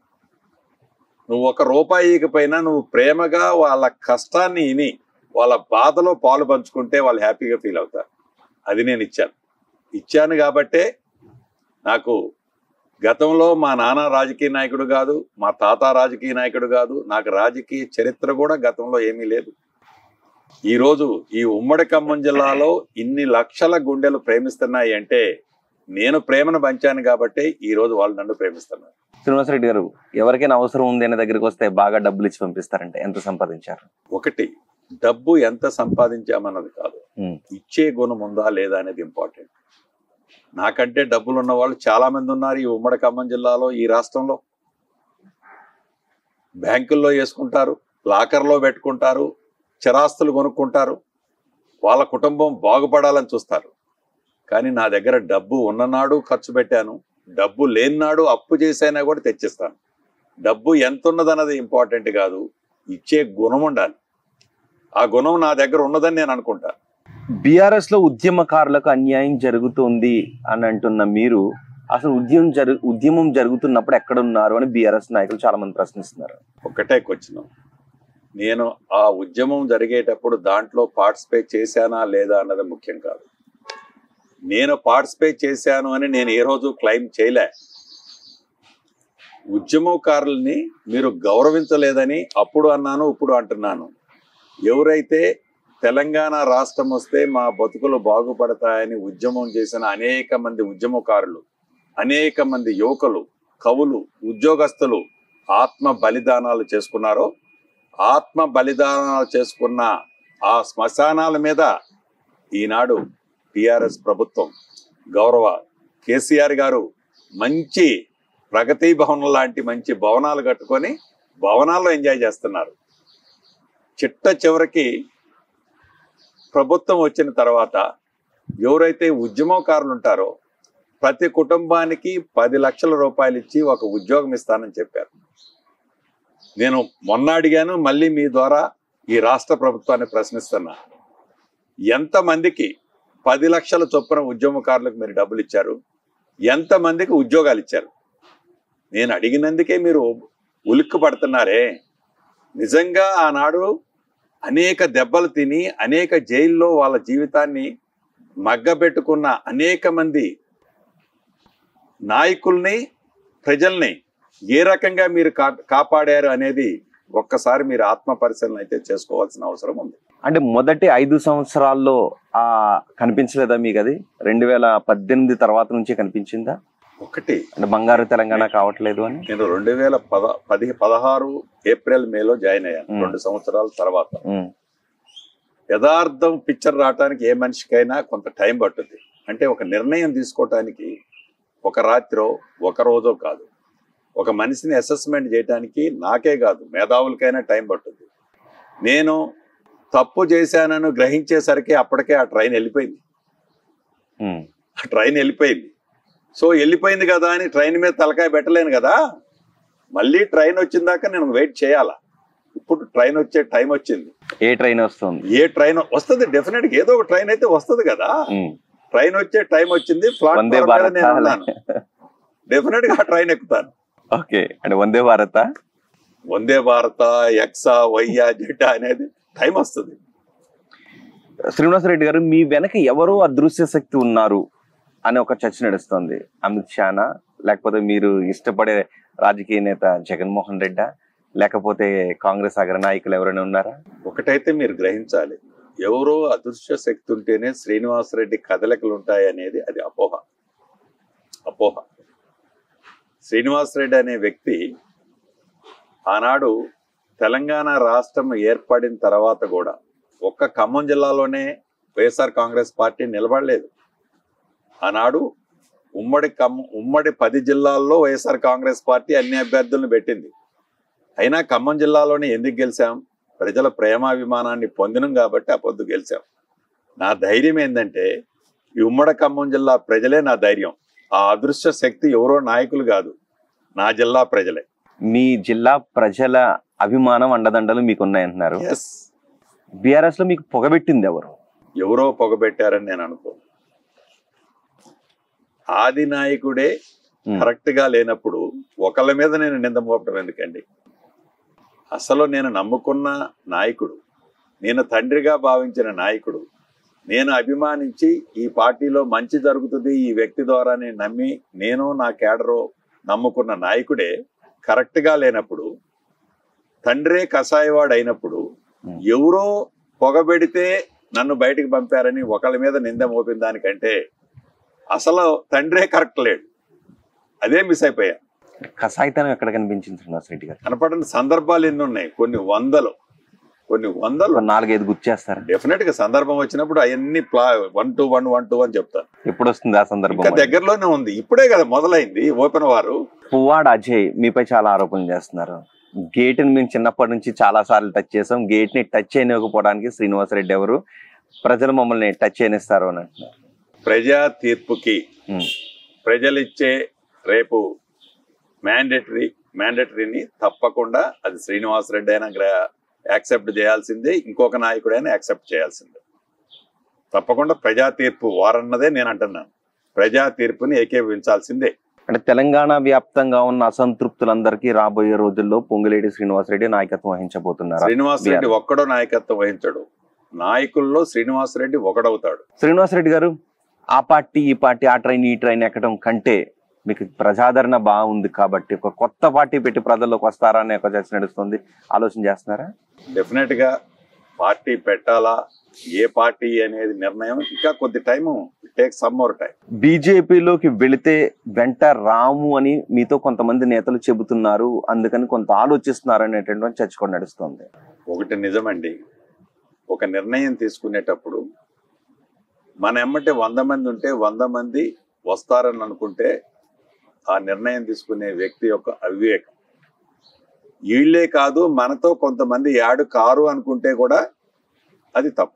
నువ్వు ఒక రూపాయి ఇకపోయినా నువ్వు ప్రేమగా వాళ్ళ కష్టాన్ని విని వాళ్ళ బాధలో పాలు పంచుకుంటే వాళ్ళు హ్యాపీగా ఫీల్ అవుతారు అది నేను ఇచ్చాను ఇచ్చాను కాబట్టే నాకు గతంలో మా నాన్న రాజకీయ నాయకుడు కాదు మా తాత రాజకీయ నాయకుడు కాదు నాకు రాజకీయ చరిత్ర కూడా గతంలో ఏమీ లేదు ఈరోజు ఈ ఉమ్మడి ఖమ్మం జిల్లాలో ఇన్ని లక్షల గుండెలు ప్రేమిస్తున్నాయి అంటే నేను ప్రేమను పంచాను కాబట్టి ఈ రోజు వాళ్ళు నన్ను ప్రేమిస్తున్నారు శ్రీనివాసరెడ్డి గారు ఎవరికైనా అవసరం ఉంది అనే దగ్గరికి వస్తే బాగా డబ్బులు ఇచ్చి పంపిస్తారంటే ఎంత సంపాదించారు ఒకటి డబ్బు ఎంత సంపాదించామన్నది కాదు ఉమ్, ఇచ్చే గుణం ఉందా లేదా అనేది ఇంపార్టెంట్ నాకంటే డబ్బులు ఉన్న వాళ్ళు చాలా మంది ఉన్నారు ఈ ఉమ్మడి ఖమ్మం జిల్లాలో ఈ రాష్ట్రంలో బ్యాంకుల్లో వేసుకుంటారు లాకర్లో పెట్టుకుంటారు చిరాస్తులు కొనుక్కుంటారు వాళ్ళ కుటుంబం బాగుపడాలని చూస్తారు కానీ నా దగ్గర డబ్బు ఉన్ననాడు ఖర్చు పెట్టాను డబ్బు లేనినాడు అప్పు చేసైనా కూడా తెచ్చిస్తాను డబ్బు ఎంత ఉన్నదన్నది ఇంపార్టెంట్ కాదు ఇచ్చే గుణం ఉండాలి ఆ గుణం నా దగ్గర ఉన్నదని నేను అనుకుంటా బీఆర్ఎస్ లో ఉద్యమకారులకు అన్యాయం జరుగుతుంది అని అంటున్న మీరు అసలు ఉద్యమం జరు ఉద్యమం జరుగుతున్నప్పుడు ఎక్కడ ఉన్నారు అని బీఆర్ఎస్ నాయకులు చాలా మంది ప్రశ్నిస్తున్నారు ఒక్కటే క్వశ్చన్ నేను ఆ ఉద్యమం జరిగేటప్పుడు దాంట్లో పార్టిసిపేట్ చేశానా లేదా అన్నది ముఖ్యం కాదు నేను పార్టిసిపేట్ చేశాను అని నేను ఏ రోజు క్లెయిమ్ చేయలే ఉద్యమకారుల్ని మీరు గౌరవించలేదని అప్పుడు అన్నాను ఇప్పుడు అంటున్నాను ఎవరైతే తెలంగాణ రాష్ట్రం వస్తే మా బతుకులు బాగుపడతాయని ఉద్యమం చేసిన అనేక మంది ఉద్యమకారులు అనేక మంది యువకులు కవులు ఉద్యోగస్తులు ఆత్మ బలిదానాలు చేసుకున్నారో ఆత్మ బలిదానాలు చేసుకున్న ఆ శ్మశానాల మీద ఈనాడు టిఆర్ఎస్ ప్రభుత్వం గౌరవ కేసీఆర్ గారు మంచి ప్రగతి భవనం లాంటి మంచి భవనాలు కట్టుకొని భవనాల్లో ఎంజాయ్ చేస్తున్నారు చిట్ట చివరికి ప్రభుత్వం వచ్చిన తర్వాత ఎవరైతే ఉద్యమకారులు ఉంటారో ప్రతి కుటుంబానికి పది లక్షల రూపాయలు ఇచ్చి ఒక ఉద్యోగం ఇస్తానని చెప్పారు నేను మొన్న అడిగాను మళ్ళీ మీ ద్వారా ఈ రాష్ట్ర ప్రభుత్వాన్ని ప్రశ్నిస్తున్నా ఎంతమందికి పది లక్షల చొప్పున ఉద్యమకారులకు మీరు డబ్బులు ఇచ్చారు ఎంతమందికి ఉద్యోగాలు ఇచ్చారు నేను అడిగినందుకే మీరు ఉలిక్కు పడుతున్నారే నిజంగా ఆనాడు అనేక దెబ్బలు తిని అనేక జైల్లో వాళ్ళ జీవితాన్ని మగ్గబెట్టుకున్న అనేక మంది నాయకుల్ని ప్రజల్ని ఏ రకంగా మీరు కా- కాపాడారు అనేది ఒక్కసారి మీరు ఆత్మ పరిశీలన అయితే చేసుకోవాల్సిన అవసరం ఉంది అంటే మొదటి ఐదు సంవత్సరాల్లో ఆ కనిపించలేదా మీకు అది రెండు వేల పద్దెనిమిది తర్వాత నుంచి కనిపించిందా ఒకటి అంటే బంగారు తెలంగాణ కావట్లేదు అని నేను రెండు వేల పద పది పదహారు ఏప్రిల్ మేలో జాయిన్ అయ్యాను మ్. రెండు సంవత్సరాల తర్వాత ఉమ్, యథార్థం పిక్చర్ రావడానికి ఏ మనిషికైనా కొంత టైం పట్టుద్ది అంటే ఒక నిర్ణయం తీసుకోవటానికి ఒక రాత్రో ఒక రోజో కాదు ఒక మనిషిని అసెస్మెంట్ చేయడానికి నాకే కాదు మేధావులకైనా టైం పట్టుద్ది నేను తప్పు చేశానని గ్రహించేసరికి అప్పటికే ఆ ట్రైన్ వెళ్ళిపోయింది ఉమ్, ఆ ట్రైన్ వెళ్ళిపోయింది సో వెళ్ళిపోయింది కదా అని ట్రైన్ మీద తలకాయ పెట్టలేను కదా మళ్ళీ ట్రైన్ వచ్చిన దాకా నేను వెయిట్ చేయాలా ఇప్పుడు ట్రైన్ వచ్చే టైం వచ్చింది ఏ ట్రైన్ వస్తుంది ఏ ట్రైన్ వస్తుంది డెఫినెట్ గా ఏదో ఒక ట్రైన్ అయితే వస్తుంది కదా ఉమ్, ట్రైన్ వచ్చే టైం వచ్చింది వందే ప్లాట్ఫామ్ మీద భారత్ నేను ఉన్నాను డెఫినెట్ గా ఆ ట్రైన్ ఎక్కుతాను ఓకే అంటే వందే భారత వందే భారత ఎక్సా వైయా జెడ్డా అనేది టైం వస్తుంది శ్రీనివాస రెడ్డి గారు మీ వెనక ఎవరో అదృశ్య శక్తి ఉన్నారు అనే ఒక చర్చ నడుస్తుంది అమిత్ షానా లేకపోతే మీరు ఇష్టపడే రాజకీయ నేత జగన్మోహన్ రెడ్డా లేకపోతే కాంగ్రెస్ అగ్రనాయకులు ఎవరైనా ఉన్నారా ఒకటైతే మీరు గ్రహించాలి ఎవరో అదృశ్య శక్తి ఉంటేనే శ్రీనివాసరెడ్డి కదలికలు ఉంటాయి అనేది అది అపోహ అపోహ శ్రీనివాసరెడ్డి అనే వ్యక్తి ఆనాడు తెలంగాణ రాష్ట్రం ఏర్పడిన తర్వాత కూడా ఒక్క ఖమ్మం జిల్లాలోనే వైఎస్ఆర్ కాంగ్రెస్ పార్టీ నిలబడలేదు ఆనాడు ఉమ్మడి ఖమ్మం ఉమ్మడి పది జిల్లాల్లో వైఎస్ఆర్ కాంగ్రెస్ పార్టీ అన్ని అభ్యర్థులను పెట్టింది అయినా ఖమ్మం జిల్లాలోనే ఎందుకు గెలిచాం ప్రజల ప్రేమాభిమానాన్ని పొందినం కాబట్టి ఆ పొద్దు గెలిచాం నా ధైర్యం ఏంటంటే ఈ ఉమ్మడి ఖమ్మం జిల్లా ప్రజలే నా ధైర్యం ఆ అదృశ్య శక్తి ఎవరో నాయకులు కాదు నా జిల్లా ప్రజలే మీ జిల్లా ప్రజల అభిమానం అండదండలు మీకు ఉన్నాయంటున్నారు ఎస్ బీఆర్ఎస్ లో మీకు పొగబెట్టింది ఎవరు ఎవరో పొగబెట్టారని నేను అనుకో ఆది నాయకుడే ఉమ్, కరెక్ట్ గా లేనప్పుడు ఒకళ్ళ మీద నేను నింద మోపడం ఎందుకండి అసలు నేను నమ్ముకున్న నాయకుడు నేను తండ్రిగా భావించిన నాయకుడు నేను అభిమానించి ఈ పార్టీలో మంచి జరుగుతుంది ఈ వ్యక్తి ద్వారా నేను నమ్మి నేను నా కేడరు నమ్ముకున్న నాయకుడే కరెక్ట్ గా లేనప్పుడు తండ్రే కషాయవాడు అయినప్పుడు Hmm. ఎవరో పొగబెడితే నన్ను బయటికి పంపారని ఒకళ్ళ మీద నింద మోపిన దానికంటే అసలు తండ్రే కరెక్ట్ లేడు అదే మిస్ అయిపోయా కసాయితనం ఎక్కడ కనిపించింది శ్రీనివాస రెడ్డి గారు కనపడిన సందర్భాలు ఎన్ని ఉన్నాయి కొన్ని వందలు కొన్ని వందలు ఒక నాలుగైదు గుర్చేస్తారు డెఫినెట్ గా సందర్భం వచ్చినప్పుడు అవన్నీ ప్లా one two one one two అని చెప్తాను ఎప్పుడు వస్తుంది ఆ సందర్భం ఇంకా దగ్గరలోనే ఉంది ఇప్పుడే కదా మొదలైంది ఓపెన్ వారు పువ్వాడ అజయ్ మీపై చాలా ఆరోపణలు చేస్తున్నారు గేట్ ని మేము చిన్నప్పటి నుంచి చాలా సార్లు టచ్ చేసాం గేట్ ని టచ్ చేయనివ్వకపోవడానికి శ్రీనివాసరెడ్డి ఎవరు ప్రజలు మమ్మల్ని టచ్ చేయనిస్తారు అని అంటున్నారు ప్రజా తీర్పుకి ఉమ్, ప్రజలిచ్చే రేపు మ్యాండేటరీ మ్యాండేటరీని తప్పకుండా అది శ్రీనివాసరెడ్డి అయినా యాక్సెప్ట్ చేయాల్సిందే ఇంకొక నాయకుడైనా యాక్సెప్ట్ చేయాల్సిందే తప్పకుండా ప్రజా తీర్పు వారన్నదే నేను అంటున్నాను ప్రజా తీర్పుని ఏకీభవించాల్సిందే అంటే తెలంగాణ వ్యాప్తంగా ఉన్న అసంతృప్తులందరికీ రాబోయే రోజుల్లో పొంగులేటి శ్రీనివాసరెడ్డి నాయకత్వం వహించబోతున్నారు శ్రీనివాసరెడ్డి ఒక్కడో నాయకత్వం వహించడు నాయకుల్లో శ్రీనివాసరెడ్డి ఒకడవుతాడు శ్రీనివాసరెడ్డి గారు ఆ పార్టీ ఈ పార్టీ ఆ ట్రైన్ ఈ ట్రైన్ ఎక్కడం కంటే మీకు ప్రజాదరణ బాగుంది కాబట్టి ఒక కొత్త పార్టీ పెట్టి ప్రజల్లోకి వస్తారా అనే ఒక చర్చ నడుస్తుంది ఆలోచన చేస్తున్నారా డెఫినెట్ గా పార్టీ పెట్టాలా ఏ పార్టీ అనేది నిర్ణయం ఇంకా కొద్ది time take some more time బీజేపీలోకి వెళితే వెంట రాము అని మీతో కొంతమంది నేతలు చెబుతున్నారు అందుకని కొంత ఆలోచిస్తున్నారు అనేటటువంటి చర్చ కూడా నడుస్తుంది ఒకటి నిజమండి ఒక నిర్ణయం తీసుకునేటప్పుడు మన ఎమ్మటే వంద మంది ఉంటే వంద మంది వస్తారని అనుకుంటే ఆ నిర్ణయం తీసుకునే వ్యక్తి యొక్క అవివేకం వీళ్ళే కాదు మనతో కొంతమంది యాడు కారు అనుకుంటే కూడా అది తప్పు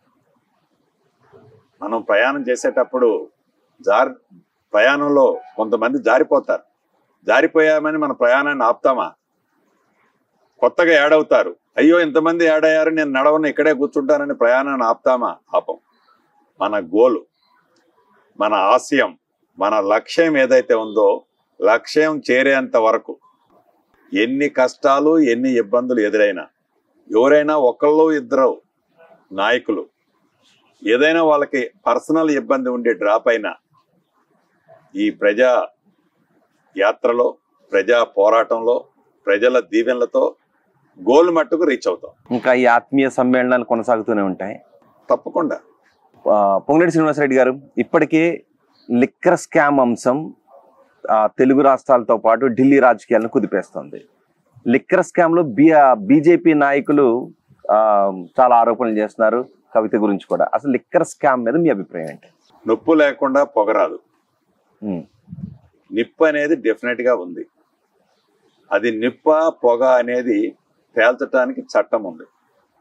మనం ప్రయాణం చేసేటప్పుడు జారి ప్రయాణంలో కొంతమంది జారిపోతారు జారిపోయామని మన ప్రయాణాన్ని ఆపుతామా కొత్తగా యాడ్ అవుతారు అయ్యో ఇంతమంది యాడ్ అయ్యారు నేను నడవను ఇక్కడే కూర్చుంటానని ప్రయాణాన్ని ఆపుతామా ఆపం మన గోలు మన ఆశయం మన లక్ష్యం ఏదైతే ఉందో లక్ష్యం చేరేంత వరకు ఎన్ని కష్టాలు ఎన్ని ఇబ్బందులు ఎదురైనా ఎవరైనా ఒకళ్ళు ఇద్దరు నాయకులు ఏదైనా వాళ్ళకి పర్సనల్ ఇబ్బంది ఉండి డ్రాప్ అయినా ఈ ప్రజా యాత్రలో ప్రజా పోరాటంలో ప్రజల దీవెనలతో గోల్ మట్టుకు రీచ్ అవుతాం ఇంకా ఈ ఆత్మీయ సమ్మేళనాలు కొనసాగుతూనే ఉంటాయి తప్పకుండా ఆ, పొంగులేటి శ్రీనివాసరెడ్డి గారు ఇప్పటికే లిక్కర్ స్కామ్ అంశం ఆ, తెలుగు రాష్ట్రాలతో పాటు ఢిల్లీ రాజకీయాలను కుదిపేస్తుంది లిక్కర్ స్కామ్ లో బి బీజేపీ నాయకులు ఆ, చాలా ఆరోపణలు చేస్తున్నారు కవిత గురించి కూడా అసలు లిక్కర్ స్కామ్ మీద మీ అభిప్రాయం ఏంటి నొప్పు లేకుండా పొగరాదు ఉమ్, నిప్పు అనేది డెఫినెట్ గా ఉంది అది నిప్ప పొగ అనేది తేల్చడానికి చట్టం ఉంది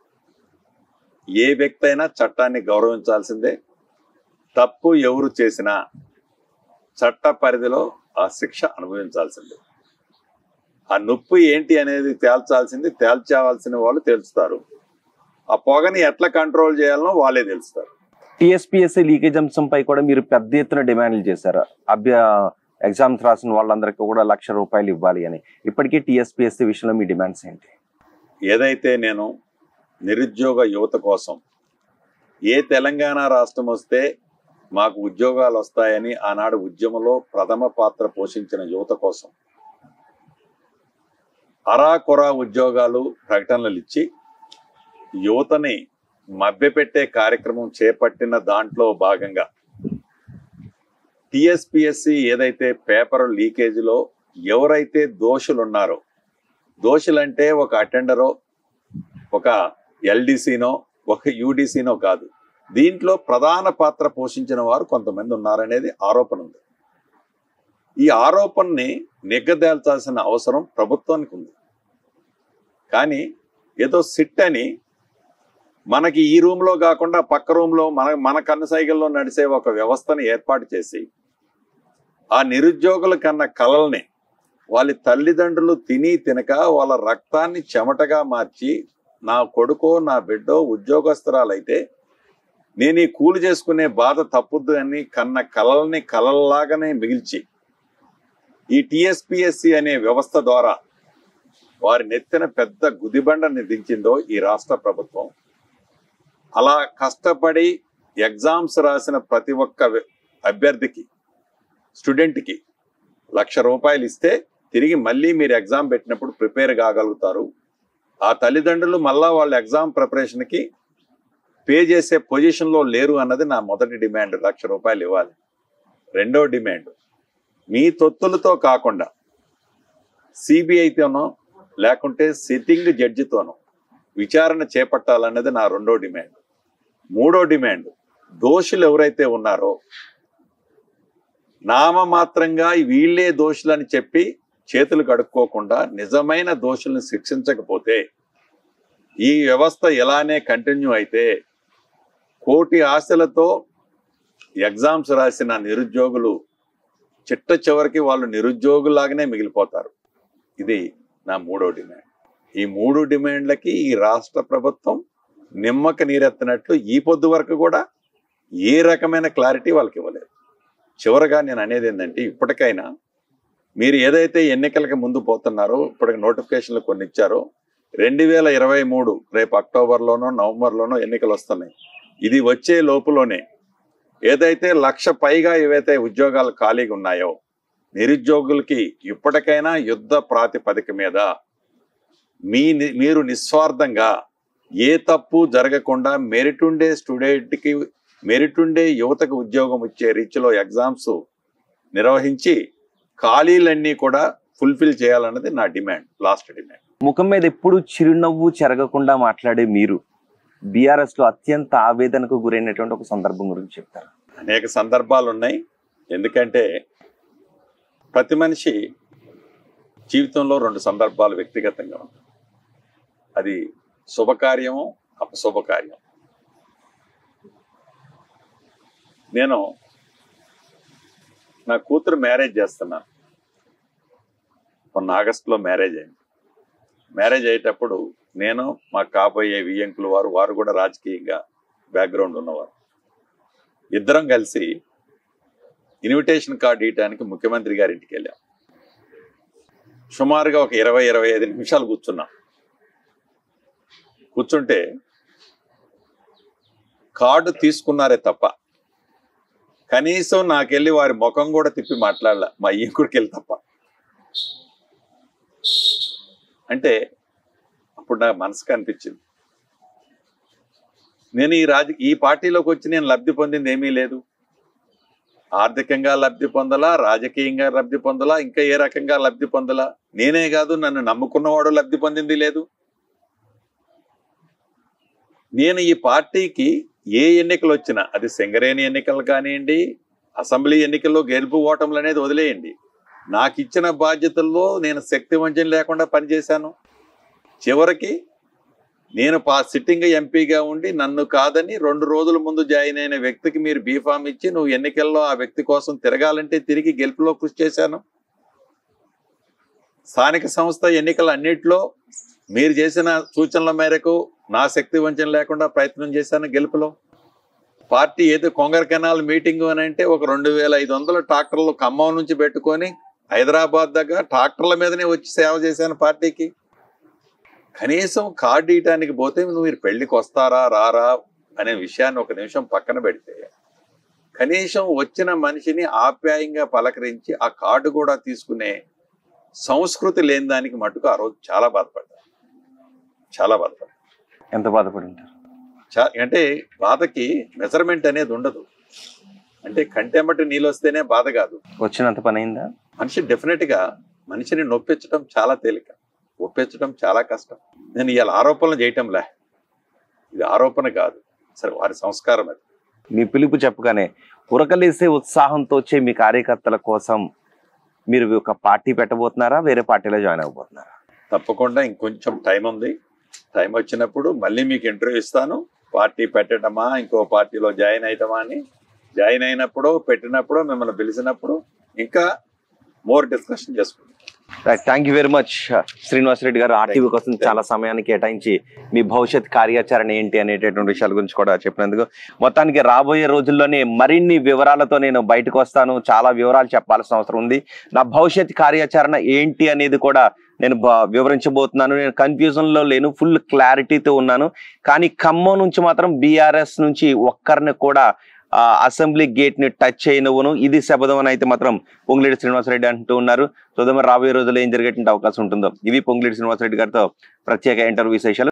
ఏ వ్యక్తి అయినా చట్టాన్ని గౌరవించాల్సిందే తప్పు ఎవరు చేసినా చట్ట పరిధిలో ఆ శిక్ష అనుభవించాల్సిందే ఆ నొప్పి ఏంటి అనేది తేల్చాల్సింది తేల్చాల్సిన వాళ్ళు తెలుస్తారు ఆ పొగని ఎట్లా కంట్రోల్ చేయాలనో వాళ్ళే తెలుస్తారు టిఎస్పిఎస్సి లీకేజ్ అంశంపై కూడా మీరు పెద్ద ఎత్తున డిమాండ్లు చేశారు అభ్య ఎగ్జామ్స్ రాసిన వాళ్ళందరికీ కూడా లక్ష రూపాయలు ఇవ్వాలి అని ఇప్పటికీ టిఎస్పిఎస్సి విషయంలో మీ డిమాండ్స్ ఏంటి ఏదైతే నేను నిరుద్యోగ యువత కోసం ఏ తెలంగాణ రాష్ట్రం వస్తే మాకు ఉద్యోగాలు వస్తాయని ఆనాడు ఉద్యమంలో ప్రథమ పాత్ర పోషించిన యువత కోసం అరాకొరా ఉద్యోగాలు ప్రకటనలు ఇచ్చి యువతని మభ్యపెట్టే కార్యక్రమం చేపట్టిన దాంట్లో భాగంగా టిఎస్పిఎస్సి ఏదైతే పేపర్ లీకేజీలో ఎవరైతే దోషులు ఉన్నారో దోషులంటే ఒక అటెండరో ఒక ఎల్డిసినో ఒక యూడిసినో కాదు దీంట్లో ప్రధాన పాత్ర పోషించిన వారు కొంతమంది ఉన్నారనేది ఆరోపణ ఉంది ఈ ఆరోపణని నిగ్గదేల్చాల్సిన అవసరం ప్రభుత్వానికి ఉంది కానీ ఏదో సిట్ అని మనకి ఈ రూమ్ లో కాకుండా పక్క రూమ్ లో మన మన కన్నుసైగల్లో నడిచే ఒక వ్యవస్థని ఏర్పాటు చేసి ఆ నిరుద్యోగుల కన్న కలల్ని వాళ్ళ తల్లిదండ్రులు తిని తినక వాళ్ళ రక్తాన్ని చెమటగా మార్చి నా కొడుకో నా బిడ్డో ఉద్యోగస్తురాలైతే నేను ఈ కూలి చేసుకునే బాధ తప్పుద్దు అని కన్న కలల్ని కలల్లాగానే మిగిల్చి ఈ టిఎస్పిఎస్సి అనే వ్యవస్థ ద్వారా వారి నెత్తిన పెద్ద గుదిబండని దించిందో ఈ రాష్ట్ర ప్రభుత్వం అలా కష్టపడి ఎగ్జామ్స్ రాసిన ప్రతి ఒక్క వ్య- అభ్యర్థికి స్టూడెంట్కి లక్ష రూపాయలు ఇస్తే తిరిగి మళ్ళీ మీరు ఎగ్జామ్ పెట్టినప్పుడు ప్రిపేర్ కాగలుగుతారు ఆ తల్లిదండ్రులు మళ్ళా వాళ్ళ ఎగ్జామ్ ప్రిపరేషన్కి పే చేసే పొజిషన్లో లేరు అన్నది నా మొదటి డిమాండ్ లక్ష రూపాయలు ఇవ్వాలి రెండో డిమాండ్ మీ తొత్తులతో కాకుండా సిబిఐతోనో లేకుంటే సిట్టింగ్ జడ్జితోనో విచారణ చేపట్టాలన్నది నా రెండో డిమాండ్ మూడో డిమాండ్ దోషులు ఎవరైతే ఉన్నారో నామమాత్రంగా వీళ్ళే దోషులని చెప్పి చేతులు కడుక్కోకుండా నిజమైన దోషుల్ని శిక్షించకపోతే ఈ వ్యవస్థ ఎలానే కంటిన్యూ అయితే కోటి ఆశలతో ఎగ్జామ్స్ రాసిన నిరుద్యోగులు చిట్ట చివరికి వాళ్ళు నిరుద్యోగులాగానే మిగిలిపోతారు ఇది నా మూడో డిమాండ్ ఈ మూడు డిమాండ్లకి ఈ రాష్ట్ర ప్రభుత్వం నిమ్మక నీరెత్తినట్లు ఈ పొద్దు వరకు కూడా ఏ రకమైన క్లారిటీ వాళ్ళకి ఇవ్వలేదు చివరగా నేను అనేది ఏంటంటే ఇప్పటికైనా మీరు ఏదైతే ఎన్నికలకి ముందు పోతున్నారో ఇప్పటికి నోటిఫికేషన్లు కొన్ని ఇచ్చారో రెండు వేల ఇరవై మూడు రేపు అక్టోబర్లోనో నవంబర్లోనో ఎన్నికలు వస్తున్నాయి ఇది వచ్చే లోపులోనే ఏదైతే లక్ష పైగా ఏవైతే ఉద్యోగాలు ఖాళీగా ఉన్నాయో నిరుద్యోగులకి ఇప్పటికైనా యుద్ధ ప్రాతిపదిక మీద మీ ని- మీరు నిస్వార్థంగా ఏ తప్పు జరగకుండా మెరిట్ ఉండే స్టూడెంట్కి మెరిట్ ఉండే యువతకు ఉద్యోగం ఇచ్చే రీచ్లో ఎగ్జామ్స్ నిర్వహించి ఖాళీలన్నీ కూడా ఫుల్ఫిల్ చేయాలన్నది నా డిమాండ్ లాస్ట్ డిమాండ్ ముఖం మీద ఎప్పుడు చిరునవ్వు చెరగకుండా మాట్లాడే మీరు బీఆర్ఎస్ లో అత్యంత ఆవేదనకు గురైనటువంటి ఒక సందర్భం గురించి చెప్తారు అనేక సందర్భాలు ఉన్నాయి ఎందుకంటే ప్రతి మనిషి జీవితంలో రెండు సందర్భాలు వ్యక్తిగతంగా ఉంటాయి అది శుభకార్యము అపశుభకార్యం నేను నా కూతురు మ్యారేజ్ చేస్తున్నాను మొన్న ఆగస్టులో మ్యారేజ్ అయింది మ్యారేజ్ అయ్యేటప్పుడు నేను మా కాబోయే వియ్యంకులు వారు వారు కూడా రాజకీయంగా బ్యాక్గ్రౌండ్ ఉన్నవారు ఇద్దరం కలిసి ఇన్విటేషన్ కార్డు ఇవ్వడానికి ముఖ్యమంత్రి గారి ఇంటికి వెళ్ళాం సుమారుగా ఒక ఇరవై ఇరవై ఐదు నిమిషాలు కూర్చున్నాం కూర్చుంటే కార్డు తీసుకున్నారే తప్ప కనీసం నాకెళ్ళి వారి ముఖం కూడా తిప్పి మాట్లాడలే మా ఈకుడికి వెళ్ళి తప్ప అంటే అప్పుడు నా మనసుకు అనిపించింది నేను ఈ రాజ ఈ పార్టీలోకి వచ్చి నేను లబ్ధి పొందింది ఏమీ లేదు ఆర్థికంగా లబ్ధి పొందలా రాజకీయంగా లబ్ధి పొందలా ఇంకా ఏ రకంగా లబ్ధి పొందలా నేనే కాదు నన్ను నమ్ముకున్నవాడు లబ్ధి పొందింది లేదు నేను ఈ పార్టీకి ఏ ఎన్నికలు వచ్చినా అది సింగరేణి ఎన్నికలు కానివ్వండి అసెంబ్లీ ఎన్నికల్లో గెలుపు ఓటములు అనేది వదిలేయండి నాకు ఇచ్చిన బాధ్యతల్లో నేను శక్తి వంచన లేకుండా పనిచేశాను చివరికి నేను పా సిట్టింగ్ ఎంపీగా ఉండి నన్ను కాదని రెండు రోజుల ముందు జాయిన్ అయిన వ్యక్తికి మీరు బీఫామ్ ఇచ్చి నువ్వు ఎన్నికల్లో ఆ వ్యక్తి కోసం తిరగాలంటే తిరిగి గెలుపులో కృషి చేశాను స్థానిక సంస్థ ఎన్నికల అన్నిట్లో మీరు చేసిన సూచనల మేరకు నా శక్తి వంచన లేకుండా ప్రయత్నం చేశాను గెలుపులో పార్టీ ఏదో కొంగర కెనాల్ మీటింగ్ అని అంటే ఒక రెండు వేల ఐదు వందల ట్రాక్టర్లు ఖమ్మం నుంచి పెట్టుకొని హైదరాబాద్ దగ్గర ట్రాక్టర్ల మీదనే వచ్చి సేవ చేశాను పార్టీకి కనీసం కార్డు ఇయటానికి పోతే నువ్వు మీరు పెళ్లికి వస్తారా రారా అనే విషయాన్ని ఒక నిమిషం పక్కన పెడితే కనీసం వచ్చిన మనిషిని ఆప్యాయంగా పలకరించి ఆ కార్డు కూడా తీసుకునే సంస్కృతి లేని దానికి మటుకు ఆ రోజు చాలా బాధపడ్డా చాలా బాధపడ్డా ఎంత బాధపడి ఉంటారు చా- అంటే బాధకి మెజర్మెంట్ అనేది ఉండదు అంటే కంటెంబటి నీళ్ళు వస్తేనే బాధ కాదు వచ్చినంత పని అయిందా మనిషి డెఫినెట్ గా మనిషిని నొప్పించడం చాలా తేలిక ఒప్పించడం చాలా కష్టం నేను ఇవాళ ఆరోపణలు చేయటంలే ఇది ఆరోపణ కాదు సరే వారి సంస్కారం అది మీ పిలుపు చెప్పగానే ఉరకలేసే ఉత్సాహంతో వచ్చే మీ కార్యకర్తల కోసం మీరు ఒక పార్టీ పెట్టబోతున్నారా వేరే పార్టీలో జాయిన్ అవ్వబోతున్నారా తప్పకుండా ఇంకొంచెం టైం ఉంది టైం వచ్చినప్పుడు మళ్ళీ మీకు ఇంటర్వ్యూ ఇస్తాను పార్టీ పెట్టడమా ఇంకో పార్టీలో జాయిన్ అవుతామా అని జాయిన్ అయినప్పుడు పెట్టినప్పుడు మిమ్మల్ని పిలిచినప్పుడు ఇంకా మోర్ డిస్కషన్ చేసుకుంటాం right thank you very much Srinivas Reddy garu RTV కోసం చాలా సమయాన్ని కేటాయించి మీ భవిష్యత్ కార్యాచరణ ఏంటి అనేటటువంటి విషయాల గురించి కూడా చెప్పినందుకు మొత్తానికి రాబోయే రోజుల్లోనే మరిన్ని వివరాలతో నేను బయటకు వస్తాను చాలా వివరాలు చెప్పాల్సిన అవసరం ఉంది నా భవిష్యత్ కార్యాచరణ ఏంటి అనేది కూడా నేను బ- వివరించబోతున్నాను నేను కన్ఫ్యూజన్ లో లేను ఫుల్ క్లారిటీతో ఉన్నాను కానీ ఖమ్మం నుంచి మాత్రం బీఆర్ఎస్ నుంచి ఒక్కరిని కూడా ఆ, అసెంబ్లీ గేట్ ని టచ్ చేయనువును ఇది శబదం అని అయితే మాత్రం పొంగులేటి శ్రీనివాసరెడ్డి అంటూ ఉన్నారు చూద్దాం మరి రాబోయే రోజుల్లో ఏం జరిగేటువంటి అవకాశం ఉంటుందో ఇవి పొంగులేటి శ్రీనివాసరెడ్డి గారితో ప్రత్యేక ఇంటర్వ్యూ విశేషాలు